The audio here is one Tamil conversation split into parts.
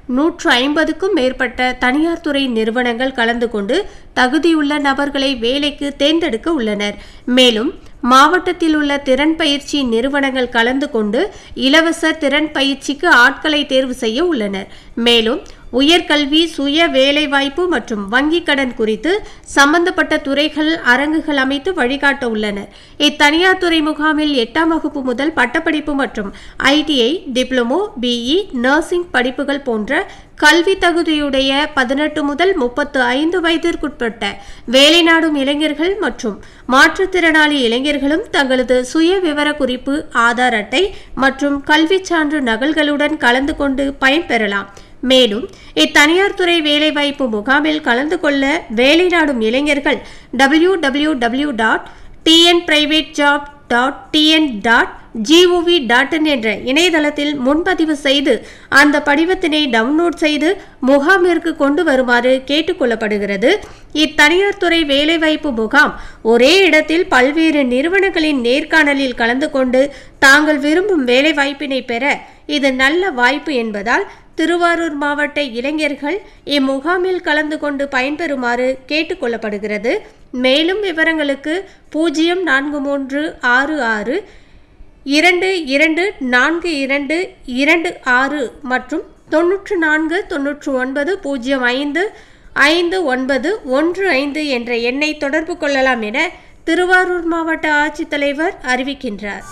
நூற்று ஐம்பதுக்கும் மேற்பட்ட தனியார் துறை நிறுவனங்கள் கலந்து கொண்டு தகுதியுள்ள நபர்களை வேலைக்கு தேர்ந்தெடுக்க உள்ளனர் மேலும் மாவட்டத்தில் உள்ள திறன் பயிற்சி நிறுவனங்கள் கலந்து கொண்டு இலவச திறன் பயிற்சிக்கு ஆட்களை தேர்வு செய்ய உள்ளனர் மேலும் உயர்கல்வி சுய வேலைவாய்ப்பு மற்றும் வங்கிக் கடன் குறித்து சம்பந்தப்பட்ட துறைகள் அரங்குகள் அமைத்து வழிகாட்ட உள்ளனர் இத்தனியார் துறை முகாமில் எட்டாம் வகுப்பு முதல் பட்டப்படிப்பு மற்றும் ஐடிஐ டிப்ளமோ பிஇ நர்சிங் படிப்புகள் போன்ற கல்வி தகுதியுடைய பதினெட்டு முதல் முப்பத்து ஐந்து வயதிற்குட்பட்ட வேலை நாடும் இளைஞர்கள் மற்றும் மாற்றுத்திறனாளி இளைஞர்களும் தங்களது சுய விவர குறிப்பு ஆதார் அட்டை மற்றும் கல்விச் சான்று நகல்களுடன் கலந்து கொண்டு பயன்பெறலாம் மேலும் இத்தனியார் துறை வேலைவாய்ப்பு முகாமில் கலந்து கொள்ள வேலை நாடும் இளைஞர்கள் W W W dot TN private job dot TN dot GOV dot in என்ற இணையதளத்தில் முன்பதிவு செய்து அந்த படிவத்தினை டவுன்லோட் செய்து முகாமிற்கு கொண்டு வருமாறு கேட்டுக்கொள்ளப்படுகிறது இத்தனியார் துறை வேலைவாய்ப்பு முகாம் ஒரே இடத்தில் பல்வேறு நிறுவனங்களின் நேர்காணலில் கலந்து கொண்டு தாங்கள் விரும்பும் வேலைவாய்ப்பினை பெற இது நல்ல வாய்ப்பு என்பதால் திருவாரூர் மாவட்ட இளைஞர்கள் இம்முகாமில் கலந்து கொண்டு பயன்பெறுமாறு கேட்டுக்கொள்ளப்படுகிறது மேலும் விவரங்களுக்கு பூஜ்ஜியம் நான்கு மூன்று ஆறு ஆறு இரண்டு இரண்டு நான்கு இரண்டு இரண்டு ஆறு மற்றும் தொன்னூற்று நான்கு தொன்னூற்று ஒன்பது பூஜ்ஜியம் ஐந்து ஐந்து ஒன்பது ஒன்று ஐந்து என்ற எண்ணை தொடர்பு கொள்ளலாம் என திருவாரூர் மாவட்ட ஆட்சித்தலைவர் அறிவிக்கின்றார்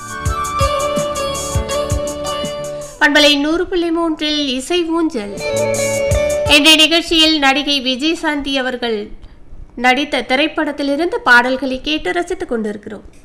பண்பலை நூறு புள்ளி மூன்றில் இசை ஊஞ்சல் என்ற நிகழ்ச்சியில் நடிகை விஜயசாந்தி அவர்கள் நடித்த திரைப்படத்திலிருந்து பாடல்களை கேட்டு ரசித்துக் கொண்டிருக்கிறோம்